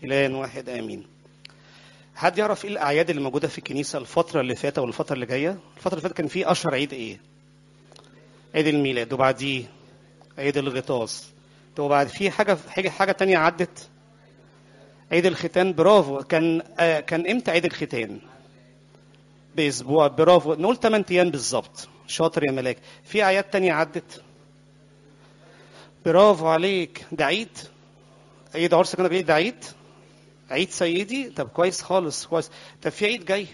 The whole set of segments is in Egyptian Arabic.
إله واحد آمين حد يعرف ايه الاعياد اللي موجوده في الكنيسه الفتره اللي فاتت والفتره اللي جايه الفتره اللي فاتت كان في اشهر عيد ايه عيد الميلاد وبعديه عيد الغطاس وبعد في حاجه حاجه حاجه تانية عدت عيد الختان برافو كان آه كان امتى عيد الختان باسبوع برافو نقول 8 ايام بالظبط شاطر يا ملاك في اعياد تانية عدت برافو عليك ده عيد عيد عرس كان ده عيد عيد سيدي طب كويس خالص كويس طب في عيد جاي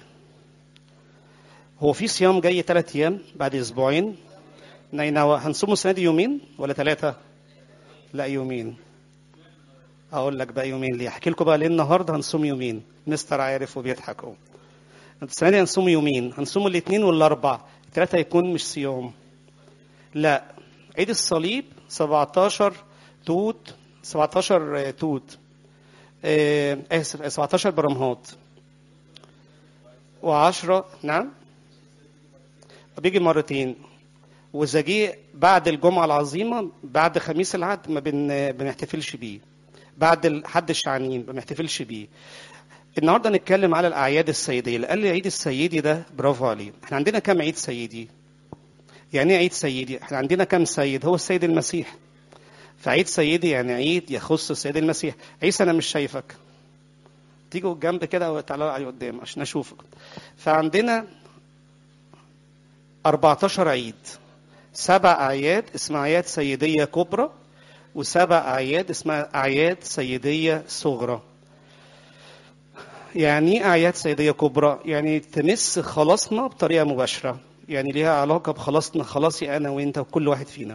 هو في صيام جاي ثلاث ايام بعد اسبوعين نينوى هنصوم السنه دي يومين ولا ثلاثه لا يومين اقول لك بقى يومين ليه احكي لكم بقى ليه النهارده هنصوم يومين مستر عارف وبيضحكوا السنه دي هنصوم يومين هنصوم الاثنين والاربع الثلاثه هيكون مش صيام لا عيد الصليب 17 توت 17 توت آه اسف 17 برمهات و10 نعم بيجي مرتين واذا جه بعد الجمعه العظيمه بعد خميس العهد ما بن بنحتفلش بيه بعد حد الشعانين ما بنحتفلش بيه النهارده نتكلم على الاعياد السيديه اللي قال لي عيد السيدي ده برافو عليه احنا عندنا كام عيد سيدي يعني ايه عيد سيدي احنا عندنا كام سيد هو السيد المسيح فعيد سيدي يعني عيد يخص السيد المسيح عيسى انا مش شايفك تيجوا جنب كده وتعالوا علي قدام عشان اشوفك فعندنا 14 عيد سبع اعياد اسمها اعياد سيديه كبرى وسبع اعياد اسمها اعياد سيديه صغرى يعني ايه اعياد سيديه كبرى يعني تمس خلاصنا بطريقه مباشره يعني ليها علاقه بخلاصنا خلاصي انا وانت وكل واحد فينا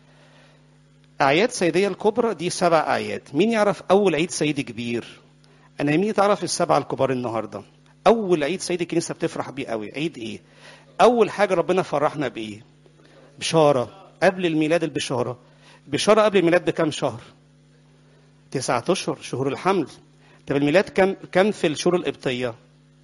أعياد سيدية الكبرى دي سبع أعياد مين يعرف أول عيد سيدي كبير أنا مين تعرف السبعة الكبار النهاردة أول عيد سيدي الكنيسة بتفرح بيه قوي عيد إيه أول حاجة ربنا فرحنا بإيه بشارة قبل الميلاد البشارة بشارة قبل الميلاد بكم شهر تسعة أشهر شهور الحمل طب الميلاد كم كم في الشهور القبطية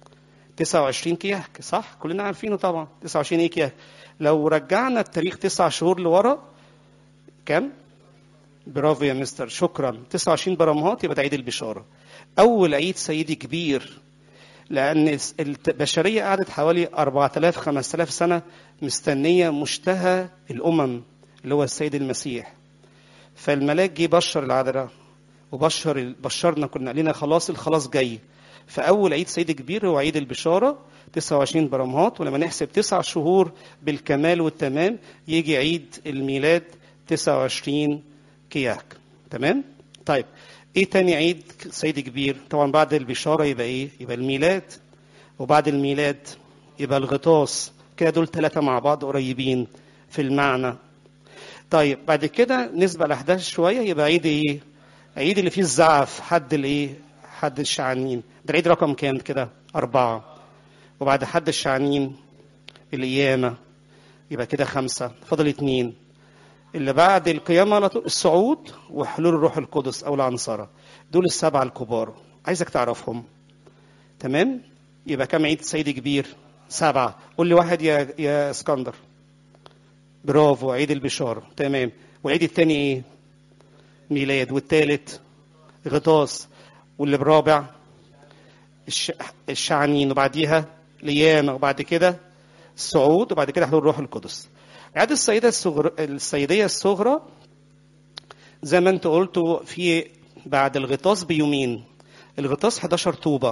29 كياك صح كلنا عارفينه طبعا 29 ايه كياك لو رجعنا التاريخ تسع شهور لورا كم برافو يا مستر شكرا 29 برمهات يبقى ده عيد البشاره اول عيد سيدي كبير لان البشريه قعدت حوالي 4000 5000 سنه مستنيه مشتهى الامم اللي هو السيد المسيح فالملاك جه بشر العذراء وبشر بشرنا كنا لنا خلاص الخلاص جاي فاول عيد سيدي كبير هو عيد البشاره 29 برمهات ولما نحسب تسع شهور بالكمال والتمام يجي عيد الميلاد 29 كياك تمام طيب ايه تاني عيد سيد كبير طبعا بعد البشاره يبقى ايه يبقى الميلاد وبعد الميلاد يبقى الغطاس كده دول ثلاثه مع بعض قريبين في المعنى طيب بعد كده نسبة الأحداث شوية يبقى عيد إيه؟ عيد اللي فيه الزعف حد الإيه؟ حد الشعانين ده العيد رقم كام كده؟ أربعة وبعد حد الشعانين القيامة يبقى كده خمسة فاضل اتنين اللي بعد القيامة على طول الصعود وحلول الروح القدس أو العنصرة دول السبعة الكبار عايزك تعرفهم تمام يبقى كم عيد سيدي كبير سبعة قول لي واحد يا يا اسكندر برافو عيد البشارة تمام والعيد الثاني ايه ميلاد والثالث غطاس واللي برابع الش... الشعانين وبعديها القيامة وبعد كده الصعود وبعد كده حلول الروح القدس عيد السيدة الصغر... السيدية الصغرى زي ما انت قلتوا في بعد الغطاس بيومين الغطاس 11 طوبة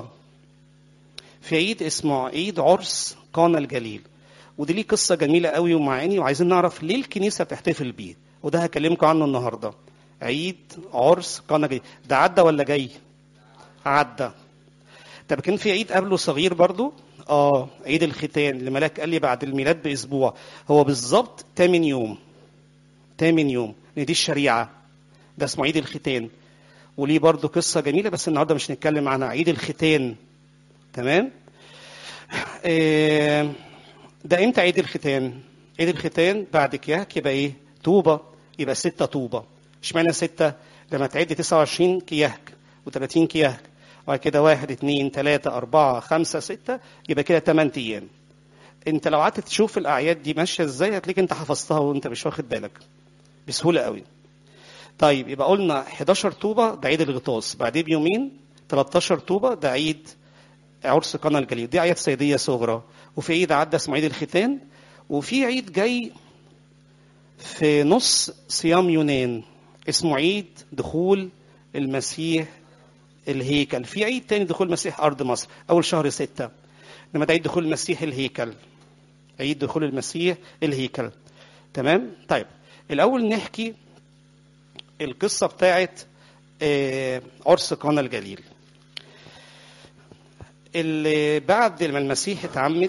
في عيد اسمه عيد عرس قانا الجليل ودي ليه قصة جميلة قوي ومعاني وعايزين نعرف ليه الكنيسة بتحتفل بيه وده هكلمكم عنه النهاردة عيد عرس قانا الجليل ده عدى ولا جاي عدى طب كان في عيد قبله صغير برضو اه عيد الختان اللي ملاك قال لي بعد الميلاد باسبوع هو بالظبط 8 يوم 8 يوم لان دي الشريعه ده اسمه عيد الختان وليه برضو قصه جميله بس النهارده مش هنتكلم عنها عيد الختان تمام آه ده امتى عيد الختان عيد الختان بعد كياك يبقى ايه طوبه يبقى ستة طوبه اشمعنى ستة لما تعد 29 كياك و30 كياك وبعد كده واحد اثنين ثلاثة أربعة خمسة ستة يبقى كده ثمان أيام. أنت لو قعدت تشوف الأعياد دي ماشية إزاي هتلاقيك أنت حفظتها وأنت مش واخد بالك. بسهولة قوي. طيب يبقى قلنا 11 طوبة ده عيد الغطاس، بعديه بيومين 13 طوبة ده عيد عرس قنا الجليل دي أعياد صيدية صغرى وفي عيد عدى اسمه عيد الختان وفي عيد جاي في نص صيام يونان اسمه عيد دخول المسيح الهيكل في عيد تاني دخول المسيح أرض مصر أول شهر ستة لما ده عيد دخول المسيح الهيكل عيد دخول المسيح الهيكل تمام طيب الأول نحكي القصة بتاعت آه، عرس قانا الجليل اللي بعد ما المسيح اتعمد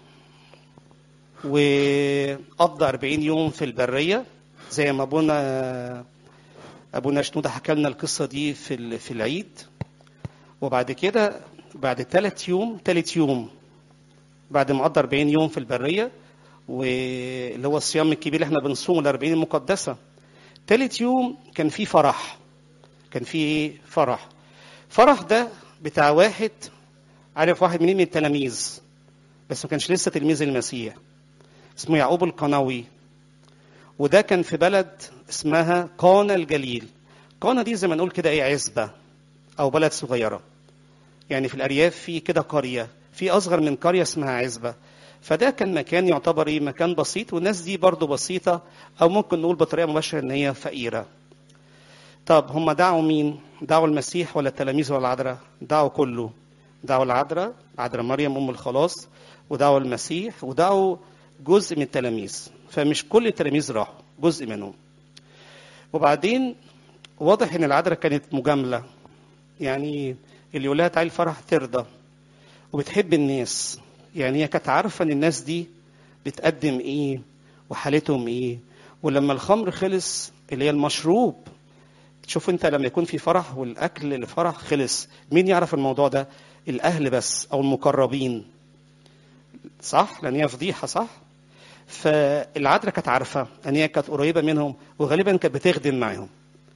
وقضى 40 يوم في البرية زي ما ابونا ابونا شنودة حكى لنا القصة دي في ال- في العيد وبعد كده بعد ثلاث يوم ثالث يوم بعد ما قضى 40 يوم في البرية واللي هو الصيام الكبير اللي احنا بنصومه ال 40 المقدسة ثالث يوم كان في فرح كان في ايه فرح فرح ده بتاع واحد عارف واحد منين من التلاميذ بس ما كانش لسه تلميذ المسيح اسمه يعقوب القناوي وده كان في بلد اسمها قانا الجليل قانا دي زي ما نقول كده ايه عزبة او بلد صغيرة يعني في الارياف في كده قرية في اصغر من قرية اسمها عزبة فده كان مكان يعتبر ايه مكان بسيط والناس دي برضو بسيطة او ممكن نقول بطريقة مباشرة ان هي فقيرة طب هم دعوا مين دعوا المسيح ولا التلاميذ ولا العذراء دعوا كله دعوا العذراء عذراء مريم ام الخلاص ودعوا المسيح ودعوا جزء من التلاميذ فمش كل التلاميذ راحوا جزء منهم وبعدين واضح ان العذراء كانت مجامله يعني اللي يقول لها تعالي الفرح ترضى وبتحب الناس يعني هي كانت عارفه ان الناس دي بتقدم ايه وحالتهم ايه ولما الخمر خلص اللي هي المشروب تشوف انت لما يكون في فرح والاكل الفرح خلص مين يعرف الموضوع ده الاهل بس او المقربين صح لان هي فضيحه صح فالعذراء كانت عارفه ان هي كانت قريبه منهم وغالبا كانت بتخدم معاهم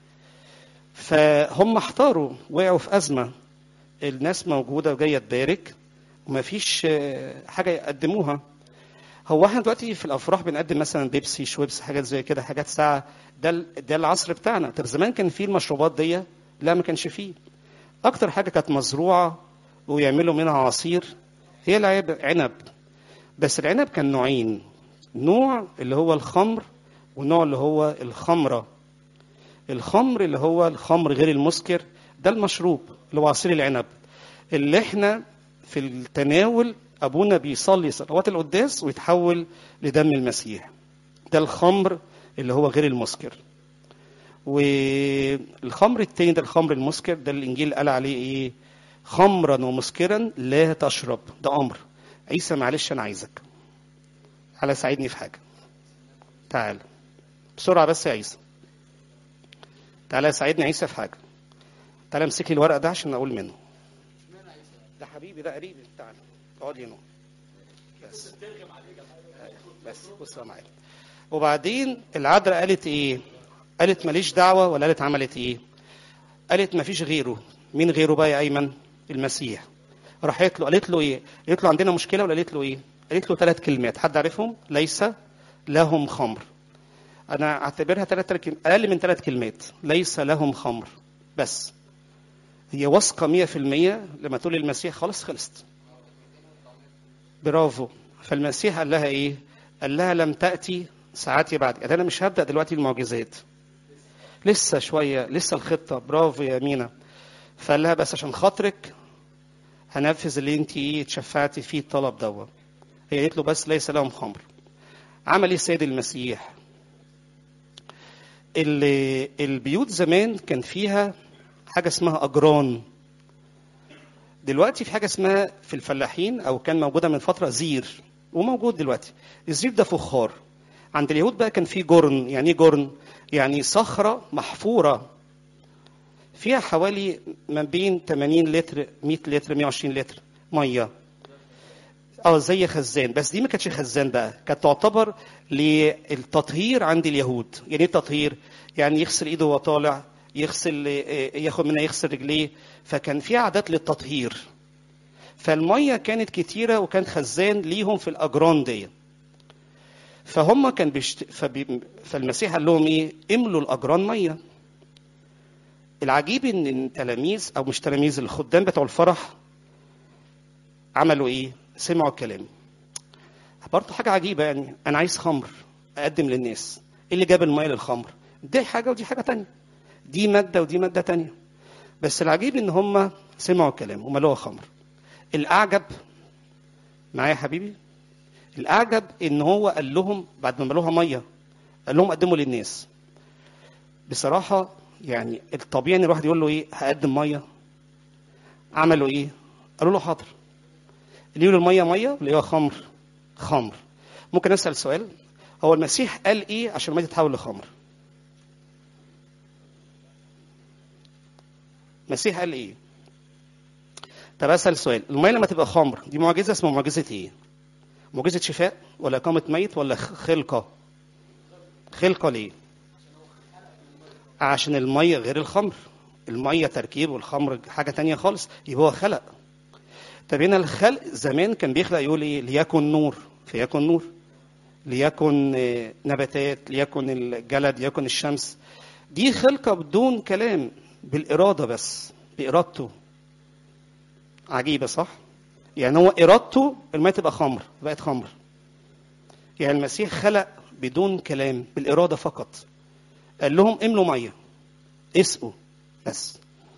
فهم احتاروا وقعوا في ازمه الناس موجوده وجايه تبارك ومفيش آه، حاجه يقدموها هو احنا دلوقتي في الافراح بنقدم مثلا بيبسي شويبس حاجات زي كده حاجات ساعه ده ال- ده العصر بتاعنا طب زمان كان في المشروبات دي لا ما كانش فيه اكتر حاجه كانت مزروعه ويعملوا منها عصير هي العب- عنب بس العنب كان نوعين نوع اللي هو الخمر ونوع اللي هو الخمره الخمر اللي هو الخمر غير المسكر ده المشروب اللي هو عصير العنب اللي احنا في التناول ابونا بيصلي صلوات القداس ويتحول لدم المسيح ده الخمر اللي هو غير المسكر والخمر التاني ده الخمر المسكر ده الانجيل قال عليه ايه خمرا ومسكرا لا تشرب ده امر عيسى معلش انا عايزك على ساعدني في حاجه تعال بسرعه بس يا عيسى تعالى ساعدني عيسى في حاجه تعالى امسك لي الورق ده عشان اقول منه ده حبيبي ده قريبي تعالى اقعد هنا بس بس بص يا معلم وبعدين العذراء قالت ايه قالت ماليش دعوه ولا قالت عملت ايه قالت مفيش غيره مين غيره بقى يا ايمن المسيح راحت له قالت له ايه قالت له عندنا مشكله ولا قالت له ايه قالت له ثلاث كلمات حد عارفهم ليس لهم خمر انا اعتبرها ثلاث اقل من ثلاث كلمات ليس لهم خمر بس هي واثقه 100% لما تقول المسيح خلاص خلصت برافو فالمسيح قال لها ايه قال لها لم تاتي ساعاتي بعد يعني انا مش هبدا دلوقتي المعجزات لسه شويه لسه الخطه برافو يا مينا فقال لها بس عشان خاطرك هنفذ اللي انت ايه اتشفعتي فيه الطلب دوت هي قالت له بس ليس لهم خمر عمل ايه السيد المسيح ال- البيوت زمان كان فيها حاجه اسمها اجران دلوقتي في حاجه اسمها في الفلاحين او كان موجوده من فتره زير وموجود دلوقتي الزير ده فخار عند اليهود بقى كان في جرن يعني ايه جرن يعني صخره محفوره فيها حوالي ما بين 80 لتر 100 لتر 120 لتر ميه اه زي خزان بس دي ما كانتش خزان بقى كانت تعتبر للتطهير عند اليهود يعني ايه التطهير يعني يغسل ايده وهو طالع يغسل آه، ياخد منها يغسل رجليه فكان في عادات للتطهير فالميه كانت كتيره وكان خزان ليهم في الاجران دي فهم كان بيشت... فبي... فالمسيح قال لهم ايه املوا الاجران ميه العجيب ان التلاميذ او مش تلاميذ الخدام بتوع الفرح عملوا ايه سمعوا الكلام برضه حاجه عجيبه يعني انا عايز خمر اقدم للناس ايه اللي جاب الميه للخمر دي حاجه ودي حاجه تانية دي ماده ودي ماده تانية بس العجيب ان هم سمعوا الكلام وملوها خمر الاعجب معايا يا حبيبي الاعجب ان هو قال لهم بعد ما ملوها ميه قال لهم قدموا للناس بصراحه يعني الطبيعي ان الواحد يقول له ايه هقدم ميه عملوا ايه قالوا له حاضر اللي يقول الميه ميه اللي هو خمر خمر ممكن اسال سؤال هو المسيح قال ايه عشان الميه تتحول لخمر المسيح قال ايه طب اسال سؤال الميه لما تبقى خمر دي معجزه اسمها معجزه ايه معجزه شفاء ولا اقامه ميت ولا خلقه خلقه ليه عشان الميه غير الخمر الميه تركيب والخمر حاجه تانية خالص يبقى هو خلق طب هنا الخلق زمان كان بيخلق يقول ايه ليكن نور فيكن نور ليكن نباتات ليكن الجلد ليكن الشمس دي خلقة بدون كلام بالإرادة بس بإرادته عجيبة صح؟ يعني هو إرادته الماء تبقى خمر بقت خمر يعني المسيح خلق بدون كلام بالإرادة فقط قال لهم املوا مية اسقوا بس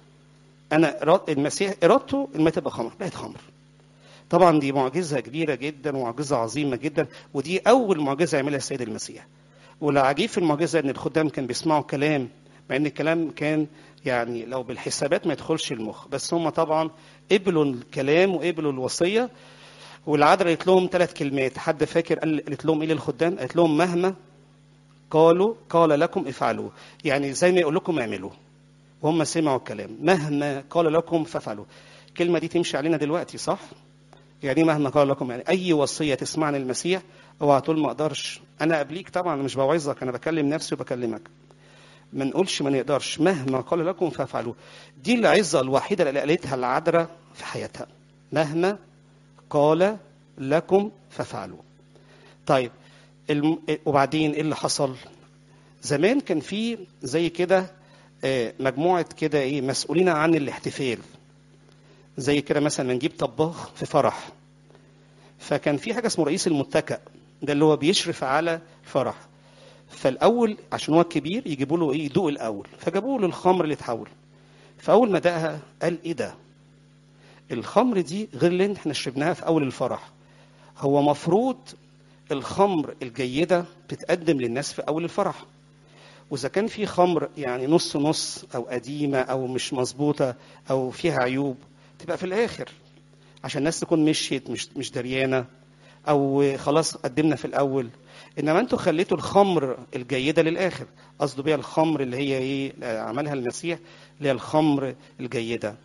أنا المسيح إرادته الماء تبقى خمر بقت خمر طبعا دي معجزة كبيرة جدا ومعجزة عظيمة جدا ودي أول معجزة يعملها السيد المسيح والعجيب في المعجزة إن الخدام كان بيسمعوا كلام مع إن الكلام كان يعني لو بالحسابات ما يدخلش المخ بس هم طبعا قبلوا الكلام وقبلوا الوصية والعذراء قالت لهم ثلاث كلمات حد فاكر قالت لهم إيه للخدام قالت لهم مهما قالوا قال لكم افعلوا يعني زي ما يقول لكم اعملوا وهم سمعوا الكلام مهما قال لكم فافعلوا الكلمة دي تمشي علينا دلوقتي صح؟ يعني مهما قال لكم يعني اي وصيه تسمعني المسيح اوعى تقول ما اقدرش انا قبليك طبعا مش بوعظك انا بكلم نفسي وبكلمك ما نقولش ما نقدرش مهما قال لكم فافعلوا دي العظه الوحيده اللي قالتها العذراء في حياتها مهما قال لكم فافعلوا طيب الم... وبعدين ايه اللي حصل زمان كان في زي كده مجموعه كده ايه مسؤولين عن الاحتفال زي كده مثلا نجيب طباخ في فرح فكان في حاجه اسمه رئيس المتكأ ده اللي هو بيشرف على الفرح فالاول عشان هو الكبير يجيبوا له ايه يدوق الاول فجابوا له الخمر اللي اتحول فاول ما دقها قال ايه ده الخمر دي غير اللي احنا شربناها في اول الفرح هو مفروض الخمر الجيده تتقدم للناس في اول الفرح واذا كان في خمر يعني نص نص او قديمه او مش مظبوطه او فيها عيوب تبقى في الاخر عشان الناس تكون مشيت مش مش دريانه او خلاص قدمنا في الاول انما انتوا خليتوا الخمر الجيده للاخر قصده بيها الخمر اللي هي ايه عملها المسيح اللي هي الخمر الجيده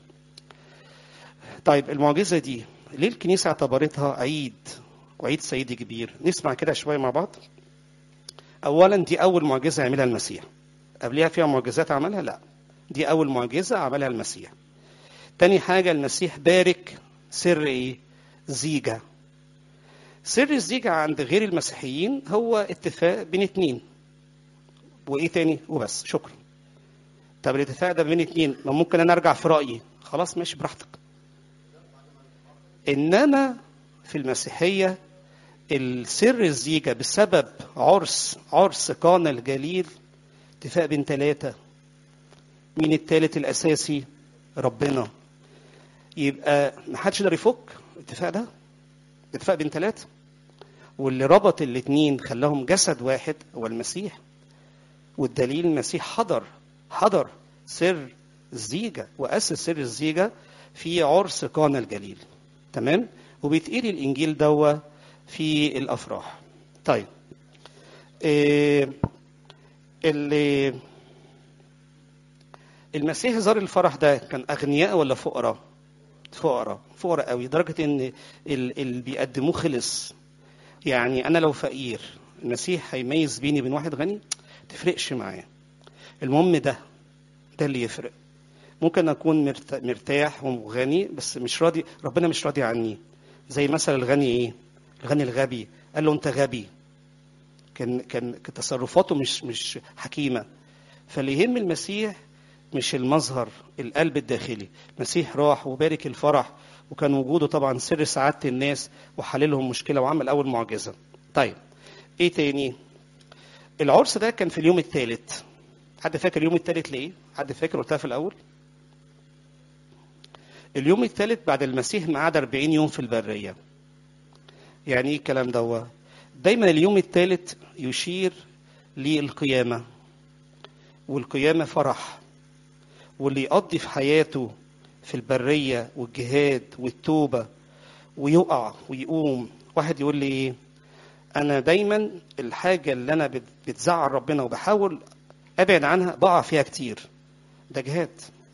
طيب المعجزه دي ليه الكنيسه اعتبرتها عيد وعيد سيدي كبير نسمع كده شويه مع بعض اولا دي اول معجزه يعملها المسيح قبلها فيها معجزات عملها لا دي اول معجزه عملها المسيح تاني حاجة المسيح بارك سر ايه؟ زيجة. سر الزيجة عند غير المسيحيين هو اتفاق بين اتنين. وايه تاني؟ وبس شكرا. طب الاتفاق ده بين اتنين ما ممكن انا ارجع في رأيي خلاص ماشي براحتك. انما في المسيحية السر الزيجة بسبب عرس عرس قانا الجليل اتفاق بين ثلاثة. مين الثالث الأساسي؟ ربنا. يبقى ما حدش يقدر يفك الاتفاق ده اتفاق بين ثلاثة واللي ربط الاثنين خلاهم جسد واحد هو المسيح والدليل المسيح حضر حضر سر الزيجة وأسس سر الزيجة في عرس قانا الجليل تمام وبيتقري الإنجيل دوا في الأفراح طيب إيه اللي المسيح زار الفرح ده كان أغنياء ولا فقراء؟ فقراء فقراء قوي لدرجة إن اللي بيقدموه خلص يعني أنا لو فقير المسيح هيميز بيني وبين واحد غني تفرقش معاه المهم ده ده اللي يفرق ممكن أكون مرتاح وغني بس مش راضي ربنا مش راضي عني زي مثلا الغني إيه؟ الغني الغبي قال له أنت غبي كان كان تصرفاته مش مش حكيمة فاللي يهم المسيح مش المظهر القلب الداخلي المسيح راح وبارك الفرح وكان وجوده طبعا سر سعادة الناس وحللهم مشكلة وعمل أول معجزة طيب إيه تاني العرس ده كان في اليوم الثالث حد فاكر اليوم الثالث ليه حد فاكر قلتها في الأول اليوم الثالث بعد المسيح ما قعد 40 يوم في البرية يعني ايه الكلام ده دايما اليوم الثالث يشير للقيامة والقيامة فرح واللي يقضي في حياته في البرية والجهاد والتوبة ويقع ويقوم واحد يقول لي ايه انا دايما الحاجة اللي انا بت- بتزعل ربنا وبحاول ابعد عنها بقع فيها كتير ده جهاد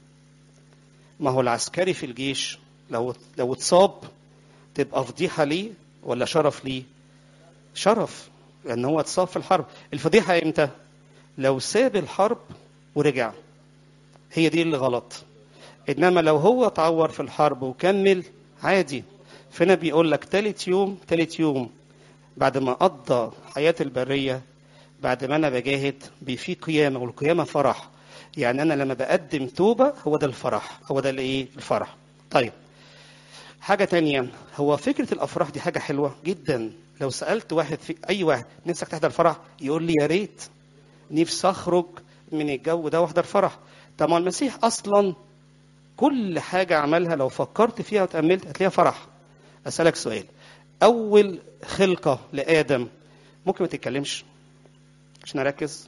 ما هو العسكري في الجيش لو لو اتصاب تبقى فضيحة ليه ولا شرف ليه شرف لان هو اتصاب في الحرب الفضيحة امتى لو ساب الحرب ورجع هي دي اللي غلط انما لو هو اتعور في الحرب وكمل عادي فهنا بيقول لك تالت يوم تالت يوم بعد ما قضى حياة البرية بعد ما انا بجاهد بي- في قيامة والقيامة فرح يعني انا لما بقدم توبة هو ده الفرح هو ده الايه الفرح طيب حاجة تانية هو فكرة الأفراح دي حاجة حلوة جدا لو سألت واحد في أي واحد نفسك تحضر فرح يقول لي يا ريت نفسي أخرج من الجو ده وأحضر فرح طب ما المسيح أصلا كل حاجة عملها لو فكرت فيها وتأملت هتلاقيها فرح أسألك سؤال أول خلقة لآدم ممكن ما تتكلمش عشان أركز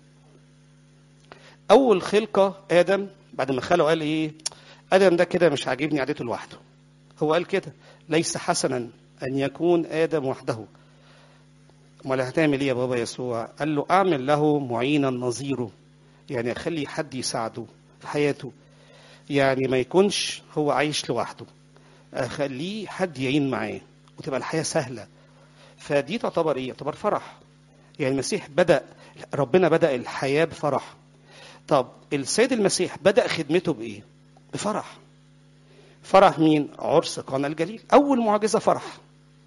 أول خلقة آدم بعد ما خلقه قال إيه آدم ده كده مش عاجبني قعدته لوحده هو قال كده ليس حسنا أن يكون آدم وحده امال هتعمل ايه يا بابا يسوع قال له اعمل له معينا نظيره يعني اخلي حد يساعده في حياته يعني ما يكونش هو عايش لوحده اخليه حد يعين معاه وتبقى الحياه سهله فدي تعتبر ايه تعتبر فرح يعني المسيح بدا ربنا بدا الحياه بفرح طب السيد المسيح بدا خدمته بايه بفرح فرح مين عرس قانا الجليل اول معجزه فرح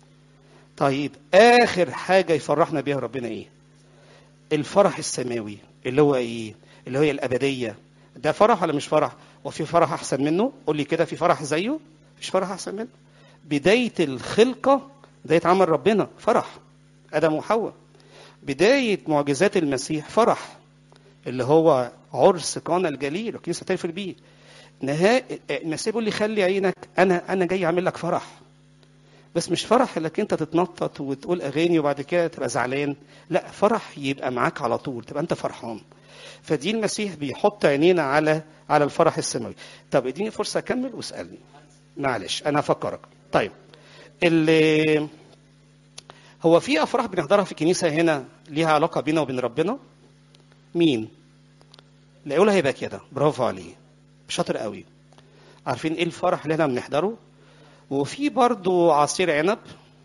طيب اخر حاجه يفرحنا بيها ربنا ايه الفرح السماوي اللي هو ايه اللي هي الابديه ده فرح ولا مش فرح وفي فرح احسن منه قول لي كده في فرح زيه مش فرح احسن منه بدايه الخلقه بدايه عمل ربنا فرح ادم وحواء بدايه معجزات المسيح فرح اللي هو عرس قانا الجليل الكنيسه تحتفل بيه نهاية المسيح بيقول لي خلي عينك انا انا جاي اعمل لك فرح بس مش فرح انك انت تتنطط وتقول اغاني وبعد كده تبقى زعلان لا فرح يبقى معاك على طول تبقى انت فرحان فدي المسيح بيحط عينينا على على الفرح السماوي طب اديني فرصه اكمل واسالني معلش انا هفكرك طيب اللي هو في افراح بنحضرها في الكنيسه هنا ليها علاقه بينا وبين ربنا مين اللي يقولها هيبقى كده برافو عليه شاطر قوي عارفين ايه الفرح اللي احنا بنحضره وفي برضو عصير عنب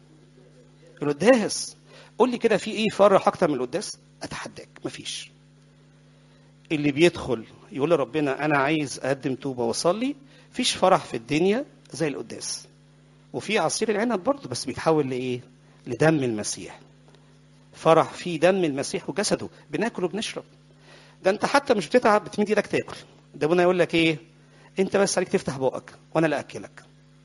القداس قول لي كده في ايه فرح اكتر من القداس اتحداك مفيش اللي بيدخل يقول لربنا انا عايز اقدم توبه واصلي فيش فرح في الدنيا زي القداس وفي عصير العنب برضه بس بيتحول لايه لدم المسيح فرح في دم المسيح وجسده بناكل وبنشرب ده انت حتى مش بتتعب بتمد ايدك تاكل ده ابونا يقول لك ايه انت بس عليك تفتح بقك وانا لا اكلك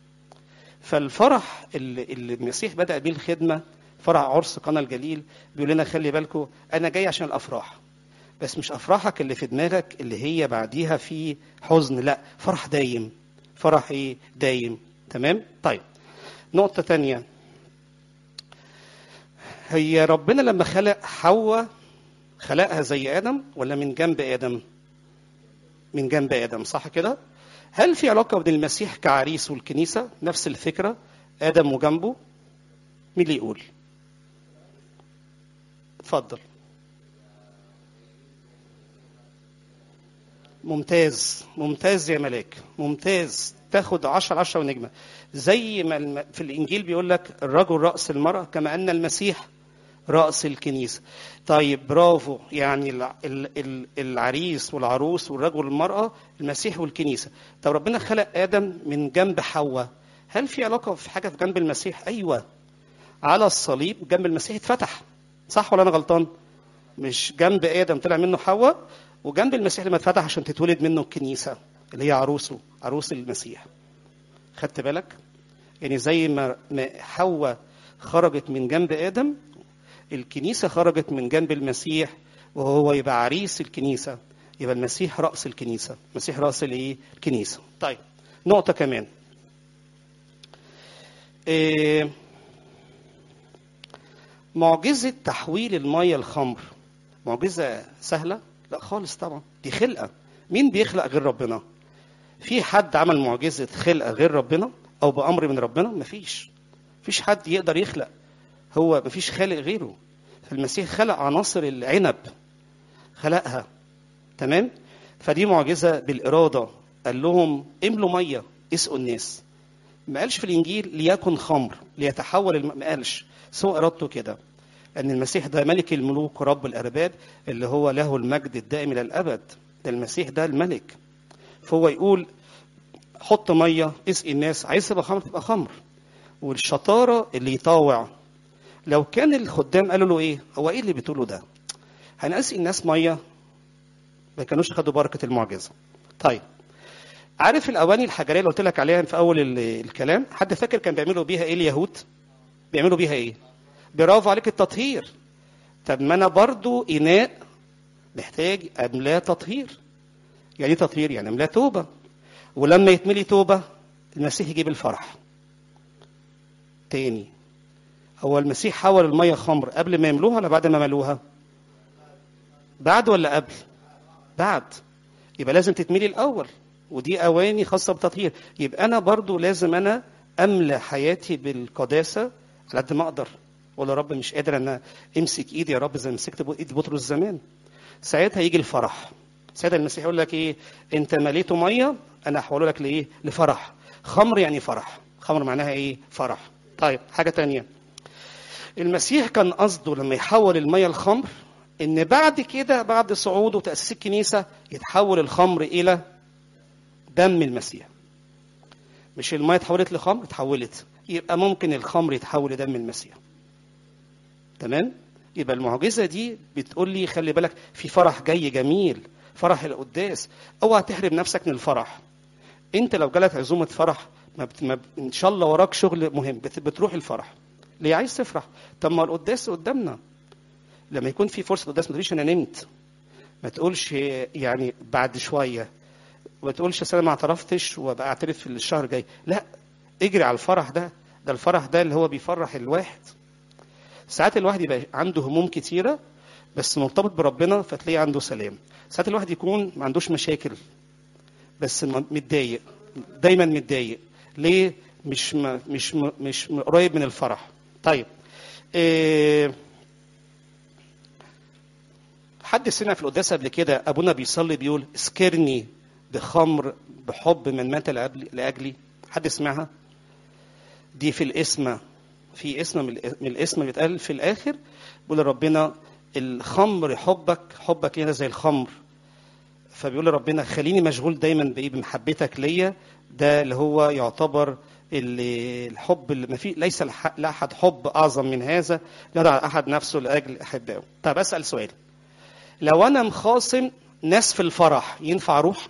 فالفرح اللي, اللي المسيح بدا بيه الخدمه فرح عرس قنا الجليل بيقول لنا خلي بالكم انا جاي عشان الافراح بس مش افراحك اللي في دماغك اللي هي بعديها في حزن لا فرح دايم فرح ايه دايم تمام طيب نقطة تانية هي ربنا لما خلق حواء خلقها زي آدم ولا من جنب آدم من جنب آدم صح كده هل في علاقة بين المسيح كعريس والكنيسة نفس الفكرة آدم وجنبه مين اللي يقول اتفضل ممتاز ممتاز يا ملاك ممتاز تاخد عشر عشرة ونجمة زي ما الم... في الإنجيل بيقول لك الرجل رأس المرأة كما أن المسيح رأس الكنيسة طيب برافو يعني ال... ال... العريس والعروس والرجل والمرأة المسيح والكنيسة طب ربنا خلق آدم من جنب حواء هل في علاقة في حاجة في جنب المسيح أيوة على الصليب جنب المسيح اتفتح صح ولا أنا غلطان مش جنب آدم طلع منه حواء وجنب المسيح لما اتفتح عشان تتولد منه الكنيسه اللي هي عروسه عروس المسيح خدت بالك يعني زي ما ما حواء خرجت من جنب ادم الكنيسه خرجت من جنب المسيح وهو يبقى عريس الكنيسه يبقى المسيح راس الكنيسه المسيح راس الايه الكنيسه طيب نقطه كمان إيه معجزه تحويل الميه لخمر معجزه سهله لا خالص طبعا دي خلقه مين بيخلق غير ربنا في حد عمل معجزه خلقه غير ربنا او بامر من ربنا مفيش مفيش حد يقدر يخلق هو مفيش خالق غيره فالمسيح خلق عناصر العنب خلقها تمام فدي معجزه بالاراده قال لهم املوا ميه اسقوا الناس ما قالش في الانجيل ليكن خمر ليتحول الم... ما قالش سوء ارادته كده ان المسيح ده ملك الملوك ورب الارباب اللي هو له المجد الدائم الى الابد ده المسيح ده الملك فهو يقول حط ميه اسقي الناس عايز تبقى خمر تبقى خمر والشطاره اللي يطاوع لو كان الخدام قالوا له ايه هو ايه اللي بتقوله ده هنسقي الناس ميه ما كانوش خدوا بركه المعجزه طيب عارف الاواني الحجريه اللي قلت لك عليها في اول ال- الكلام حد فاكر كان بيعملوا بيها ايه اليهود بيعملوا بيها ايه برافو عليك التطهير طب ما انا برضو اناء محتاج املاه تطهير يعني ايه تطهير يعني املاه توبه ولما يتملي توبه المسيح يجيب الفرح تاني هو المسيح حول الميه خمر قبل ما يملوها ولا بعد ما ملوها بعد ولا قبل بعد يبقى لازم تتملي الاول ودي اواني خاصه بتطهير يبقى انا برضو لازم انا املى حياتي بالقداسه على قد ما اقدر ولا رب مش قادر انا امسك ايدي يا رب زي ما مسكت بو- ايد بطرس زمان ساعتها يجي الفرح ساعتها المسيح يقول لك ايه انت مليته ميه انا هحوله لك لايه لفرح خمر يعني فرح خمر معناها ايه فرح طيب حاجه تانية المسيح كان قصده لما يحول الميه لخمر ان بعد كده بعد صعوده وتاسيس الكنيسه يتحول الخمر الى دم المسيح مش الميه اتحولت لخمر اتحولت يبقى ممكن الخمر يتحول لدم المسيح تمام يبقى المعجزه دي بتقول لي خلي بالك في فرح جاي جميل فرح القداس اوعى تحرم نفسك من الفرح انت لو جالك عزومه فرح ما بت... ما ب... ان شاء الله وراك شغل مهم بت... بتروح الفرح ليه عايز تفرح طب ما القداس قدامنا لما يكون في فرصه قداس ما تقوليش انا نمت ما تقولش يعني بعد شويه ما تقولش أصل انا ما اعترفتش وابقى اعترف في الشهر الجاي لا اجري على الفرح ده ده الفرح ده اللي هو بيفرح الواحد ساعات الواحد يبقى عنده هموم كتيره بس مرتبط بربنا فتلاقيه عنده سلام ساعات الواحد يكون ما عندوش مشاكل بس م- متضايق دايما متضايق ليه مش م- مش م- مش م- قريب من الفرح طيب إيه حد سمع في القداس قبل كده ابونا بيصلي بيقول اسكرني بخمر بحب من مات لأجلي- لاجلي حد سمعها دي في الاسم في اسم من الإ- من الاسم بيتقال في الاخر بيقول ربنا الخمر حبك حبك هنا زي الخمر فبيقول ربنا خليني مشغول دايما بايه بمحبتك ليا ده اللي هو يعتبر اللي الحب اللي ما فيه ليس لح- لاحد حب اعظم من هذا يضع احد نفسه لاجل احبائه طب اسال سؤال لو انا مخاصم ناس في الفرح ينفع اروح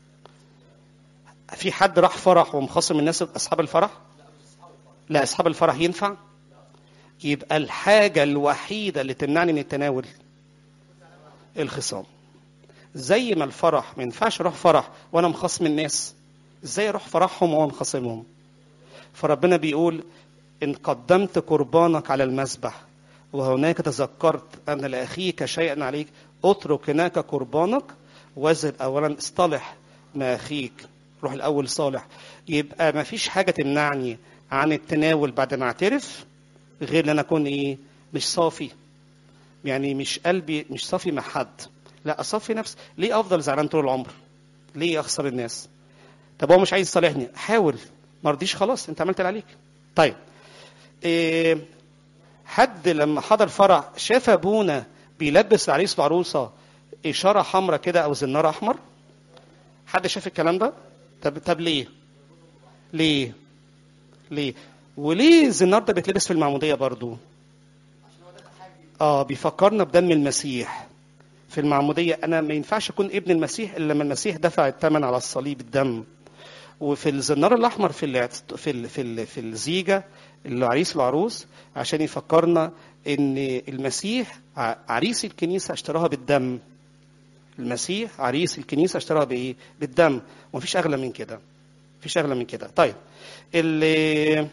في حد راح فرح ومخاصم الناس اصحاب الفرح لا اصحاب الفرح ينفع يبقى الحاجه الوحيده اللي تمنعني من التناول الخصام زي ما الفرح ما ينفعش اروح فرح وانا مخاصم الناس ازاي اروح فرحهم وانا مخاصمهم فربنا بيقول ان قدمت قربانك على المذبح وهناك تذكرت ان لاخيك شيئا عليك اترك هناك قربانك واذهب اولا اصطلح مع اخيك روح الاول صالح يبقى ما فيش حاجه تمنعني عن التناول بعد ما اعترف غير ان انا اكون ايه مش صافي يعني مش قلبي مش صافي مع حد لا اصفي نفسي ليه افضل زعلان طول العمر ليه اخسر الناس طب هو مش عايز يصالحني حاول ما رضيش خلاص انت عملت اللي عليك طيب إيه حد لما حضر فرح شاف ابونا بيلبس العريس والعروسه اشاره حمراء كده او زنار احمر حد شاف الكلام ده طب طب ليه ليه ليه وليه الزنار ده بيتلبس في المعموديه برضو اه بيفكرنا بدم المسيح في المعموديه انا ما ينفعش اكون ابن المسيح الا لما المسيح دفع الثمن على الصليب الدم وفي الزنار الاحمر في ال في ال في, ال في الزيجه العريس والعروس عشان يفكرنا ان المسيح ع- عريس الكنيسه اشتراها بالدم المسيح عريس الكنيسه اشتراها بايه بالدم ومفيش اغلى من كده مفيش اغلى من كده طيب اللي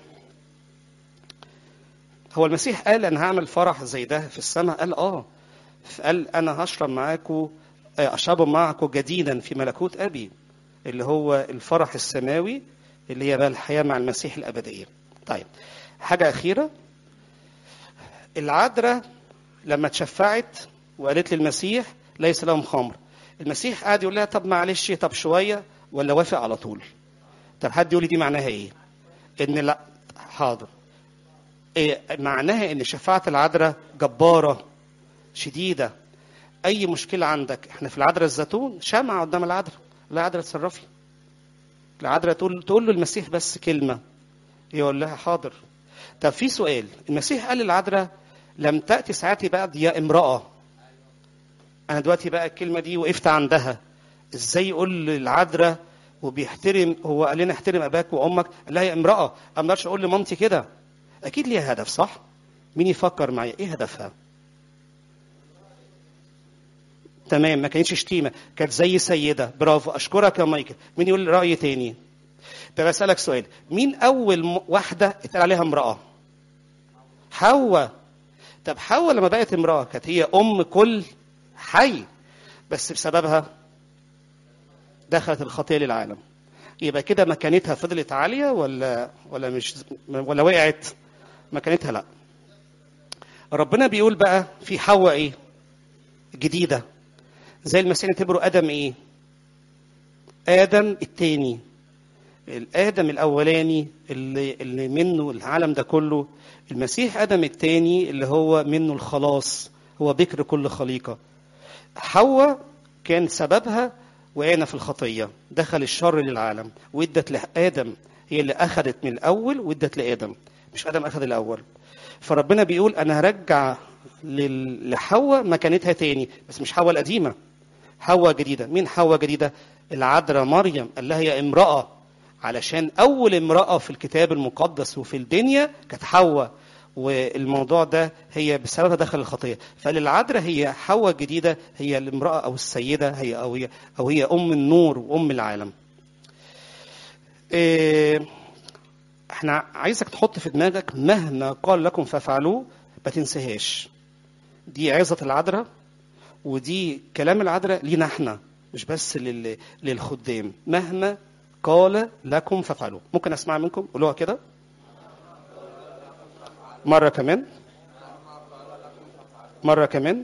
هو المسيح قال انا هعمل فرح زي ده في السماء قال اه قال انا هشرب معاكم اشرب معكم جديدا في ملكوت ابي اللي هو الفرح السماوي اللي هي بقى الحياه مع المسيح الابديه طيب حاجه اخيره العذراء لما تشفعت وقالت للمسيح ليس لهم خمر المسيح قعد يقول لها طب معلش طب شويه ولا وافق على طول طب حد يقول لي دي معناها ايه ان لا حاضر إيه معناها ان شفاعه العذراء جباره شديده اي مشكله عندك احنا في العذراء الزيتون شمعة قدام العذراء لا عذراء اتصرفي العذراء تقول تقول له المسيح بس كلمه يقول لها حاضر طب في سؤال المسيح قال للعذراء لم تأتي ساعتي بعد يا امرأة أنا دلوقتي بقى الكلمة دي وقفت عندها إزاي يقول للعذراء وبيحترم هو قال لنا احترم أباك وأمك قال لها يا امرأة أنا ما اقدرش أقول لمامتي كده أكيد ليها هدف صح؟ مين يفكر معايا إيه هدفها؟ تمام ما كانتش شتيمة كانت زي سيدة برافو أشكرك يا مايكل مين يقول رأي تاني؟ طب أسألك سؤال مين أول م- واحدة اتقال عليها امرأة؟ حواء طب حواء لما بقت امرأة كانت هي أم كل حي بس بسببها دخلت الخطية للعالم يبقى كده مكانتها فضلت عالية ولا ولا مش ولا وقعت مكانتها لا ربنا بيقول بقى في حواء ايه جديدة زي المسيح اعتبروا آدم ايه آدم التاني الآدم الأولاني اللي, اللي منه العالم ده كله المسيح آدم التاني اللي هو منه الخلاص هو بكر كل خليقة حواء كان سببها وقعنا في الخطية دخل الشر للعالم وادت لآدم هي اللي أخذت من الأول وادت لآدم مش آدم أخذ الأول فربنا بيقول أنا هرجع لل- لحواء مكانتها تاني بس مش حواء القديمة حواء جديدة مين حواء جديدة العذراء مريم قال لها يا امرأة علشان أول امرأة في الكتاب المقدس وفي الدنيا كانت حواء والموضوع ده هي بسببها دخل الخطية فللعذراء هي حواء جديدة هي الامرأة أو السيدة هي أو هي أو هي أم النور وأم العالم إيه، احنا عايزك تحط في دماغك مهما قال لكم فافعلوه ما تنساهاش دي عظة العذراء ودي كلام العذراء لينا احنا مش بس لل... للخدام مهما قال لكم فافعلوا ممكن اسمع منكم قولوها كده مرة كمان مرة كمان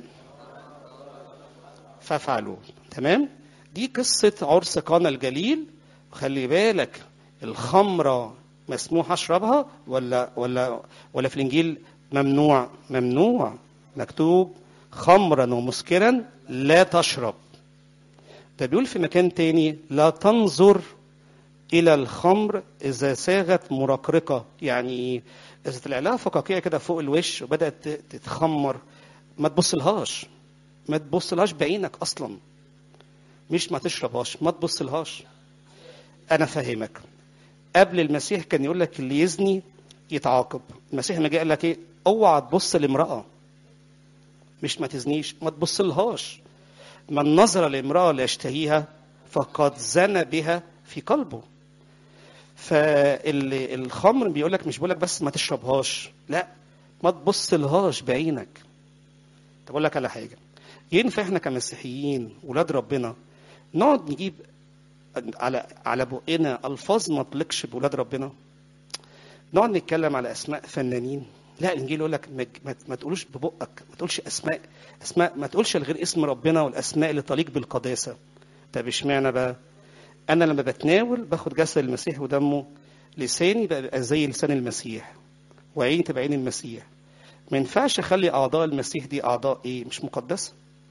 فافعلوا تمام دي قصة عرس قانا الجليل خلي بالك الخمرة مسموح اشربها ولا ولا ولا في الانجيل ممنوع ممنوع مكتوب خمرا ومسكرا لا تشرب ده بيقول في مكان تاني لا تنظر الى الخمر اذا ساغت مرقرقه يعني ايه اذا طلع لها فقاقيع كده فوق الوش وبدات ت- تتخمر ما تبصلهاش ما تبصلهاش بعينك اصلا مش ما تشربهاش ما تبصلهاش انا فاهمك قبل المسيح كان يقول لك اللي يزني يتعاقب المسيح ما جاء قال لك ايه اوعى تبص لامراه مش ما تزنيش ما تبصلهاش من نظر لامراه ليشتهيها فقد زنى بها في قلبه فالخمر بيقول لك مش بيقول لك بس ما تشربهاش لا ما تبصلهاش بعينك طب اقول لك على حاجه ينفع احنا كمسيحيين ولاد ربنا نقعد نجيب على على بقنا الفاظ ما تليقش بولاد ربنا نقعد نتكلم على اسماء فنانين لا الانجيل يقول لك ما, ما, ما تقولوش ببقك ما تقولش اسماء اسماء ما تقولش غير اسم ربنا والاسماء اللي تليق بالقداسه طب اشمعنى بقى انا لما بتناول باخد جسد المسيح ودمه لساني بقى, بقى زي لسان المسيح وعيني تبقى عين المسيح ما ينفعش اخلي اعضاء المسيح دي اعضاء ايه مش مقدسه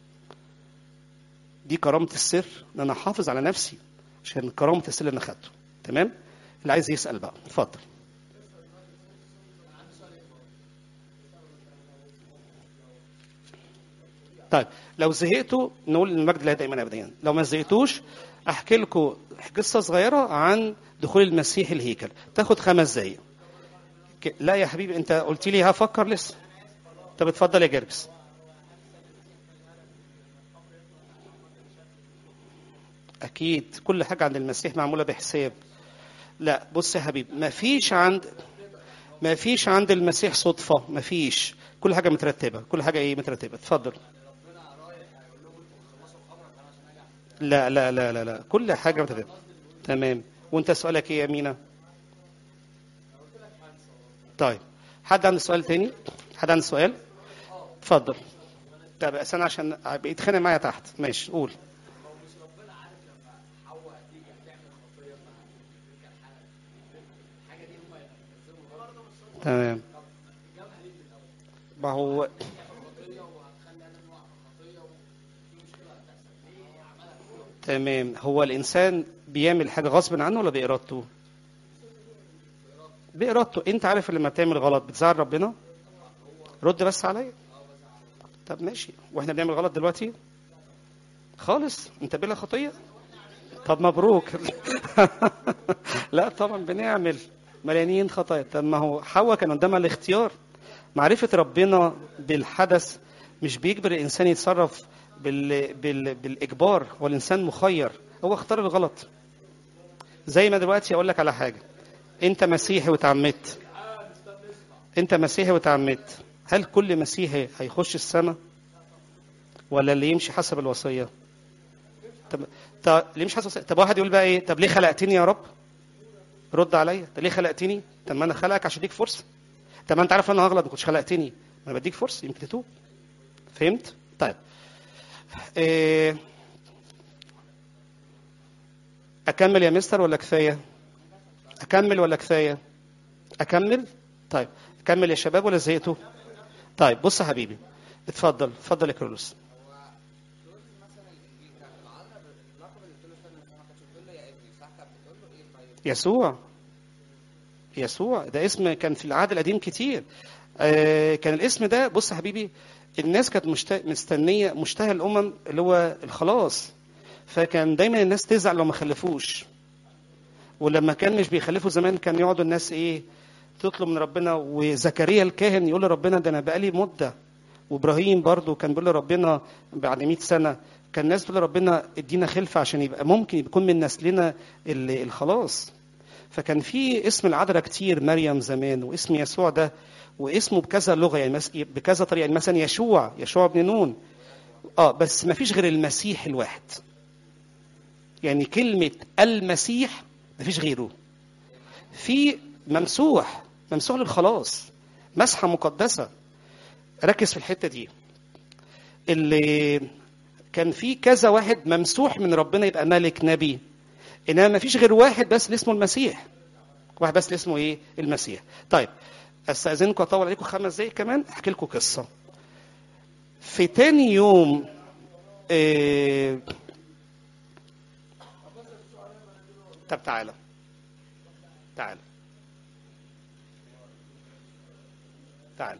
دي كرامه السر ان انا احافظ على نفسي عشان كرامه السر اللي انا خدته تمام اللي عايز يسال بقى اتفضل طيب لو زهقتوا نقول المجد لله دائما ابدا لو ما زهقتوش احكي لكم قصه صغيره عن دخول المسيح الهيكل تاخد خمس دقايق ك- لا يا حبيبي انت قلت لي هفكر لسه طب اتفضل يا جرجس اكيد كل حاجه عند المسيح معموله بحساب لا بص يا حبيبي ما فيش عند ما فيش عند المسيح صدفه ما فيش كل حاجه مترتبه كل حاجه ايه مترتبه اتفضل لا لا لا لا لا كل حاجه مترتبه تمام وانت سؤالك ايه يا مينا طيب حد عنده سؤال تاني حد عنده سؤال اتفضل طب بس انا عشان بيتخانق معايا تحت ماشي قول تمام ما هو تمام هو الانسان بيعمل حاجه غصب عنه ولا بارادته بارادته انت عارف لما بتعمل غلط بتزعل ربنا رد بس عليا طب ماشي واحنا بنعمل غلط دلوقتي خالص انت بلا خطيه طب مبروك لا طبعا بنعمل مليانين خطايا طب ما هو حواء كان قدامها الاختيار معرفة ربنا بالحدث مش بيجبر الإنسان يتصرف بال... بال... بالإجبار هو الإنسان مخير هو اختار الغلط زي ما دلوقتي أقول لك على حاجة أنت مسيحي وتعمدت أنت مسيحي وتعمدت هل كل مسيحي هيخش السماء ولا اللي يمشي حسب الوصية طب طب ليه مش حسب الوصية؟ طب واحد يقول بقى ايه طب ليه خلقتني يا رب رد عليا طب ليه خلقتني طب ما انا خلقك عشان اديك فرصه طب ما انت عارف ان انا هغلط ما كنتش خلقتني ما انا بديك فرصه يمكن تتوب فهمت طيب إيه اكمل يا مستر ولا كفايه اكمل ولا كفايه اكمل طيب اكمل يا شباب ولا زهقتوا طيب بص يا حبيبي اتفضل اتفضل يا كرولوس يسوع يسوع ده اسم كان في العهد القديم كتير آه كان الاسم ده بص يا حبيبي الناس كانت مشت... مستنيه مشتهى الامم اللي هو الخلاص فكان دايما الناس تزعل لو ما خلفوش ولما كان مش بيخلفوا زمان كان يقعدوا الناس ايه تطلب من ربنا وزكريا الكاهن يقول لربنا ده انا بقالي مده وابراهيم برضو كان بيقول لربنا بعد 100 سنه كان الناس بتقول لربنا ادينا خلفه عشان يبقى ممكن يكون من نسلنا ال- الخلاص فكان في اسم العذراء كتير مريم زمان واسم يسوع ده واسمه بكذا لغه يعني مس- بكذا طريقه يعني مثلا يشوع يشوع بن نون اه بس ما فيش غير المسيح الواحد يعني كلمه المسيح ما فيش غيره في ممسوح ممسوح للخلاص مسحه مقدسه ركز في الحته دي اللي كان في كذا واحد ممسوح من ربنا يبقى ملك نبي انما ما فيش غير واحد بس اللي اسمه المسيح واحد بس اللي اسمه ايه المسيح طيب استاذنكم اطول عليكم خمس دقايق كمان احكي لكم قصه في تاني يوم إيه... طب تعالى تعالى تعالى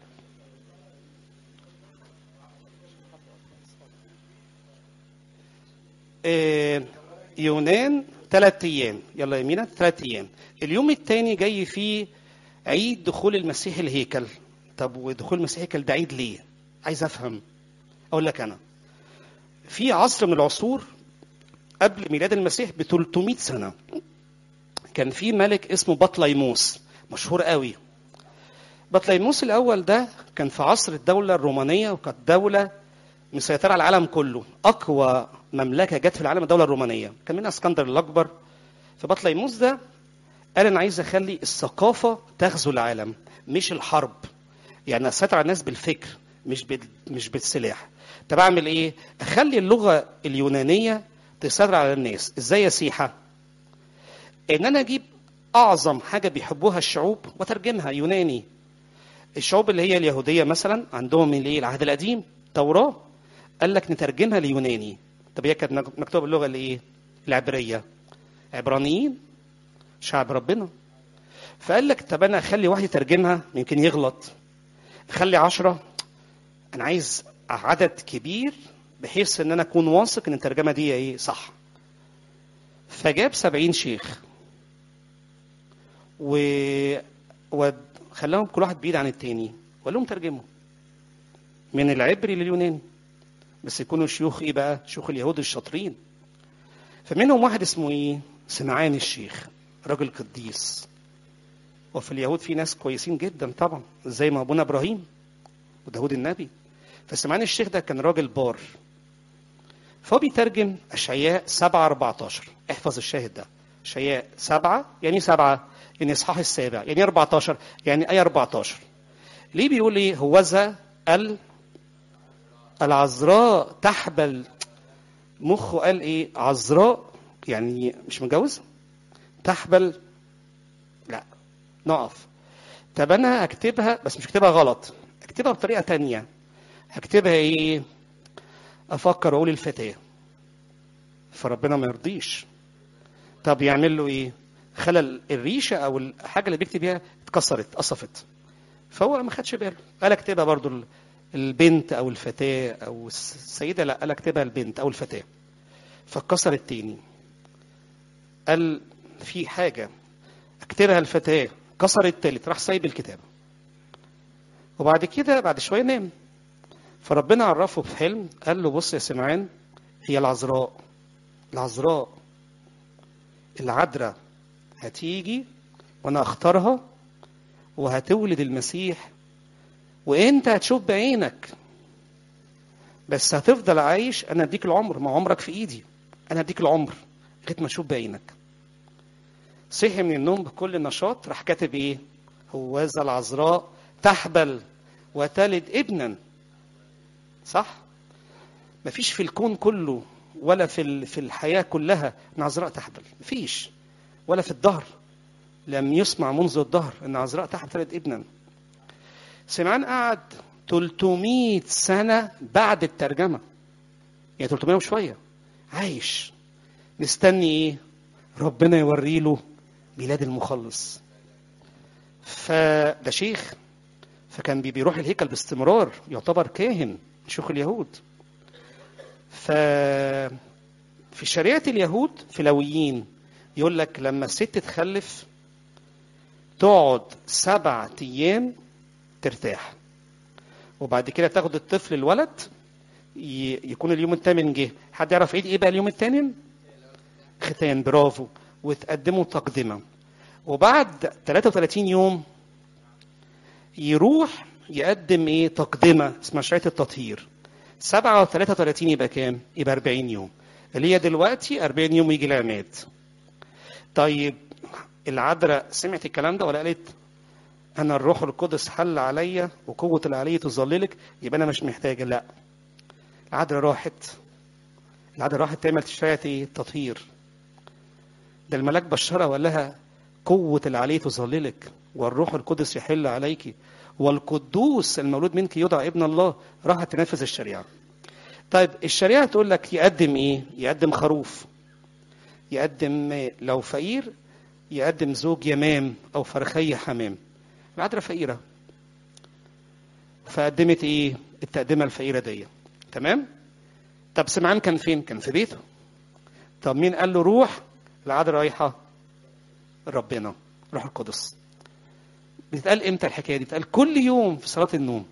إيه... يونان ثلاث ايام يلا يمينة ثلاث ايام اليوم الثاني جاي فيه عيد دخول المسيح الهيكل طب ودخول المسيح الهيكل ده عيد ليه عايز افهم اقول لك انا في عصر من العصور قبل ميلاد المسيح ب 300 سنه كان في ملك اسمه بطليموس مشهور قوي بطليموس الاول ده كان في عصر الدوله الرومانيه وكانت دوله مسيطره على العالم كله اقوى مملكه جت في العالم الدوله الرومانيه كان منها اسكندر الاكبر فبطليموس ده قال انا عايز اخلي الثقافه تغزو العالم مش الحرب يعني اسيطر على الناس بالفكر مش بال... مش بالسلاح طب اعمل ايه اخلي اللغه اليونانيه تسيطر على الناس ازاي يا سيحه ان انا اجيب اعظم حاجه بيحبوها الشعوب وترجمها يوناني الشعوب اللي هي اليهوديه مثلا عندهم الايه العهد القديم توراه قال لك نترجمها ليوناني طب هي كانت مكتوبه باللغه الايه العبريه عبرانيين شعب ربنا فقال لك طب انا اخلي واحد يترجمها يمكن يغلط اخلي عشرة انا عايز عدد كبير بحيث ان انا اكون واثق ان الترجمه دي ايه صح فجاب سبعين شيخ و وخلاهم كل واحد بعيد عن التاني وقال لهم ترجموا من العبري لليوناني بس يكونوا شيوخ ايه بقى شيوخ اليهود الشاطرين فمنهم واحد اسمه ايه سمعان الشيخ راجل قديس وفي اليهود في ناس كويسين جدا طبعا زي ما ابونا ابراهيم وداود النبي فسمعان الشيخ ده كان راجل بار فهو بيترجم اشعياء 7 14 احفظ الشاهد ده اشعياء 7 يعني 7 يعني اصحاح السابع يعني 14 يعني ايه 14 ليه بيقول ايه هوذا ال العذراء تحبل مخه قال ايه عذراء يعني مش متجوز تحبل لا نقف طب انا هكتبها بس مش هكتبها غلط اكتبها بطريقه تانية هكتبها ايه افكر اقول الفتاه فربنا ما يرضيش طب يعمل له ايه خلى الريشه او الحاجه اللي بيكتب بيها اتكسرت اتقصفت فهو ما خدش باله قال اكتبها برضو البنت او الفتاه او السيده لا قال اكتبها البنت او الفتاه فاتكسر التاني قال في حاجه اكتبها الفتاه كسر التالت راح سايب الكتاب وبعد كده بعد شويه نام فربنا عرفه في حلم قال له بص يا سمعان هي العذراء العذراء العذراء هتيجي وانا اختارها وهتولد المسيح وانت هتشوف بعينك بس هتفضل عايش انا اديك العمر ما عمرك في ايدي انا اديك العمر لغايه ما اشوف بعينك صحي من النوم بكل نشاط راح كاتب ايه هوذا العذراء تحبل وتلد ابنا صح مفيش في الكون كله ولا في في الحياه كلها ان عذراء تحبل مفيش ولا في الدهر لم يسمع منذ الدهر ان عذراء تحبل تلد ابنا سمعان قعد 300 سنه بعد الترجمه يعني 300 وشويه عايش مستني ايه ربنا يوري له ميلاد المخلص فده شيخ فكان بيروح الهيكل باستمرار يعتبر كاهن شيوخ اليهود ف في شريعة اليهود في لويين يقول لك لما الست تخلف تقعد سبع أيام ترتاح وبعد كده تاخد الطفل الولد يكون اليوم الثامن جه حد يعرف ايه ايه بقى اليوم الثامن ختان برافو وتقدموا تقدمة وبعد 33 يوم يروح يقدم ايه تقدمة اسمها شريعة التطهير 7 و 33 يبقى كام؟ يبقى 40 يوم اللي هي دلوقتي 40 يوم يجي العماد طيب العذراء سمعت الكلام ده ولا قالت انا الروح القدس حل عليا وقوة العلي تظللك يبقى انا مش محتاجة لا العذراء راحت العذراء راحت تعمل شريعة ايه؟ تطهير ده الملاك بشرها وقال لها قوة العلي تظللك والروح القدس يحل عليك والقدوس المولود منك يدعى ابن الله راحت تنفذ الشريعة طيب الشريعة تقول لك يقدم ايه يقدم خروف يقدم لو فقير يقدم زوج يمام او فرخية حمام العذراء فقيرة فقدمت ايه التقدمة الفقيرة دي تمام طب سمعان كان فين كان في بيته طب مين قال له روح العذراء رايحة ربنا روح القدس بتتقال امتى الحكايه دي؟ بتتقال كل يوم في صلاه النوم.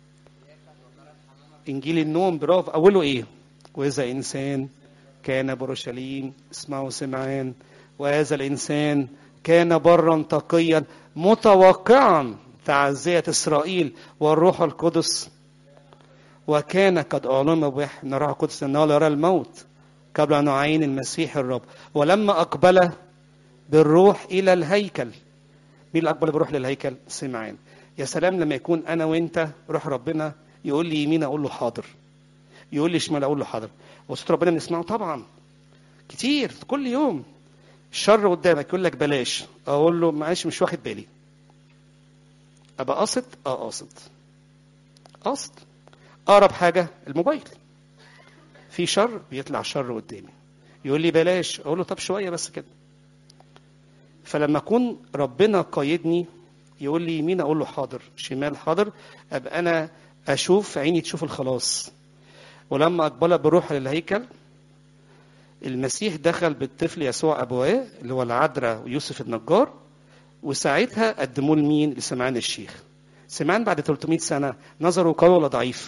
انجيل النوم برافو اوله ايه؟ واذا انسان كان برشليم اسمه سمعان وهذا الانسان كان برا تقيا متوقعا تعزية إسرائيل والروح القدس وكان قد أعلم بوحي من الروح القدس أنه لا يرى الموت قبل أن يعين المسيح الرب ولما أقبل بالروح إلى الهيكل مين اللي أقبل بالروح للهيكل؟ سمعان يا سلام لما يكون أنا وأنت روح ربنا يقول لي يمين أقول له حاضر يقول لي شمال أقول له حاضر وصوت ربنا بنسمعه طبعا كتير كل يوم الشر قدامك يقول لك بلاش اقول له معلش مش واخد بالي ابقى قاصد اه قاصد قاصد اقرب حاجه الموبايل في شر بيطلع شر قدامي يقول لي بلاش اقول له طب شويه بس كده فلما اكون ربنا قايدني يقول لي يمين اقول له حاضر شمال حاضر ابقى انا اشوف عيني تشوف الخلاص ولما اقبل بروح للهيكل المسيح دخل بالطفل يسوع ابواه اللي هو العذراء ويوسف النجار وساعتها قدموه لمين لسمعان الشيخ سمعان بعد 300 سنه نظره قوي ولا ضعيف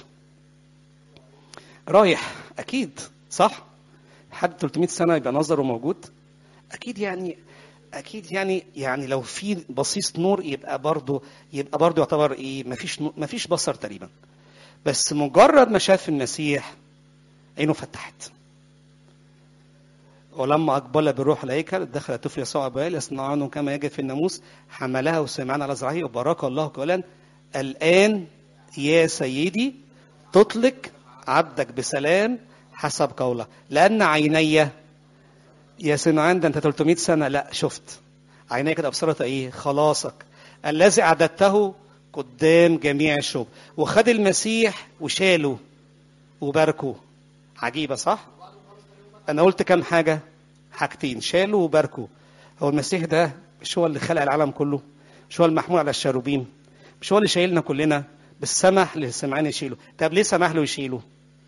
رايح اكيد صح حد 300 سنه يبقى نظره موجود اكيد يعني اكيد يعني يعني لو في بصيص نور يبقى برضه يبقى برضه يعتبر ايه مفيش نو- مفيش بصر تقريبا بس مجرد ما شاف المسيح عينه فتحت ولما أقبل بالروح الهيكل دخل الطفل يسوع أبواه ليصنع عنه كما يجب في الناموس حملها وسمعنا على ذراعه وبارك الله قائلا الآن يا سيدي تطلق عبدك بسلام حسب قوله لأن عيني يا سمعان ده أنت 300 سنة لا شفت عيني كده أبصرت إيه خلاصك الذي أعددته قدام جميع الشعوب وخد المسيح وشاله وباركه عجيبة صح؟ انا قلت كام حاجه حاجتين شالوا وباركوا هو المسيح ده مش هو اللي خلق العالم كله مش هو المحمول على الشاروبيم مش هو اللي شايلنا كلنا بس سمح لسمعان يشيله طب ليه سمح له يشيله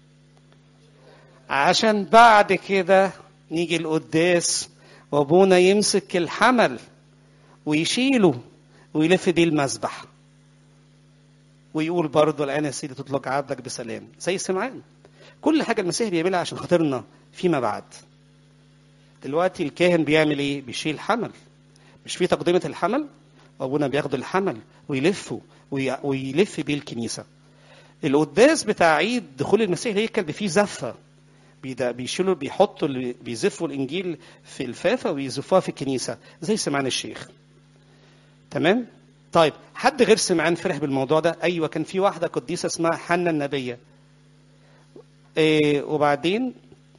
عشان بعد كده نيجي القداس وابونا يمسك الحمل ويشيله ويلف بيه المذبح ويقول برضه الان يا سيدي تطلق عبدك بسلام زي سمعان كل حاجه المسيح بيعملها عشان خاطرنا فيما بعد دلوقتي الكاهن بيعمل ايه بيشيل حمل مش في تقدمه الحمل وابونا بياخد الحمل ويلفه وي- ويلف بيه الكنيسه القداس بتاع عيد دخول المسيح الهيكل فيه زفه بيدا- بيشيلوا بيحطوا اللي- بيزفوا الانجيل في الفافه ويزفوها في الكنيسه زي سمعان الشيخ تمام طيب حد غير سمعان فرح بالموضوع ده ايوه كان في واحده قديسه اسمها حنا النبيه إيه وبعدين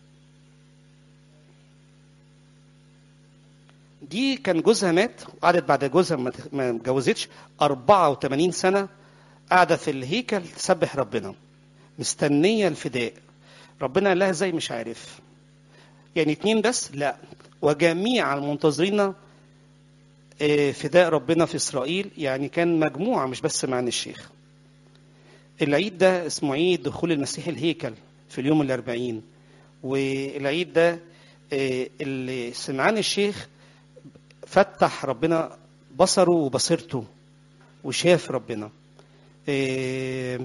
دي كان جوزها مات وقعدت بعد جوزها ما تخ- ما اتجوزتش 84 سنه قاعده في الهيكل تسبح ربنا مستنيه الفداء ربنا قال لها ازاي مش عارف يعني اتنين بس لا وجميع المنتظرين آه، فداء ربنا في اسرائيل يعني كان مجموعه مش بس معنى الشيخ العيد ده اسمه عيد دخول المسيح الهيكل في اليوم الأربعين والعيد ده آه، اللي سمعان الشيخ فتح ربنا بصره وبصيرته وشاف ربنا آه،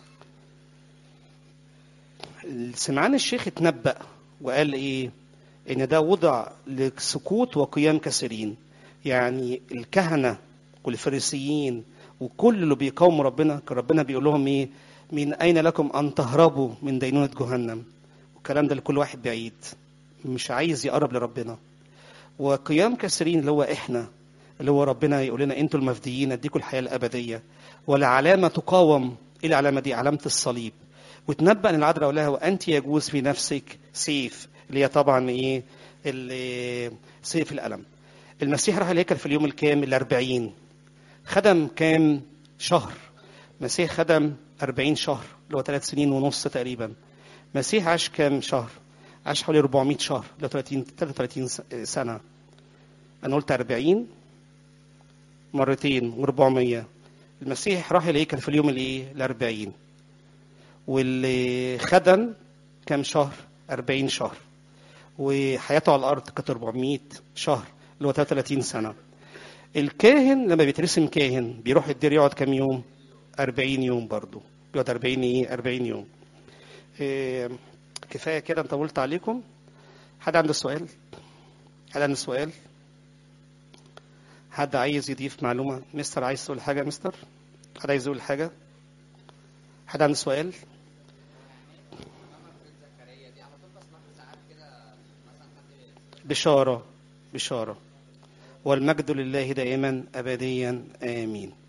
سمعان الشيخ اتنبأ وقال ايه ان ده وضع لسكوت وقيام كثيرين يعني الكهنه والفريسيين وكل اللي بيقاوموا ربنا كان ربنا بيقول لهم ايه من اين لكم ان تهربوا من دينونه جهنم والكلام ده لكل واحد بعيد مش عايز يقرب لربنا وقيام كثيرين اللي هو احنا اللي هو ربنا يقول لنا انتوا المفديين اديكم الحياه الابديه والعلامه تقاوم ايه العلامه دي علامه الصليب وتنبأ ان العذراء لها وانت يجوز في نفسك سيف اللي هي طبعا ايه ال- سيف الالم المسيح راح الهيكل في اليوم الكام الأربعين خدم كام شهر مسيح خدم أربعين شهر اللي هو ثلاث سنين ونص تقريبا مسيح عاش كام شهر عاش حوالي 400 شهر اللي هو 30 33 س- سنة أنا قلت 40 مرتين و400 المسيح راح الهيكل في اليوم الايه الأربعين واللي خدم كام شهر 40 شهر وحياته على الارض كانت 400 شهر اللي هو 33 سنه الكاهن لما بيترسم كاهن بيروح الدير يقعد كام يوم 40 يوم برضو بيقعد 40 ايه 40 يوم إيه كفايه كده انت قلت عليكم حد عنده سؤال حد عنده سؤال حد عايز يضيف معلومه مستر عايز تقول حاجه يا مستر حد عايز يقول حاجه حد عنده سؤال بشارة بشارة والمجد لله دائما أبديا آمين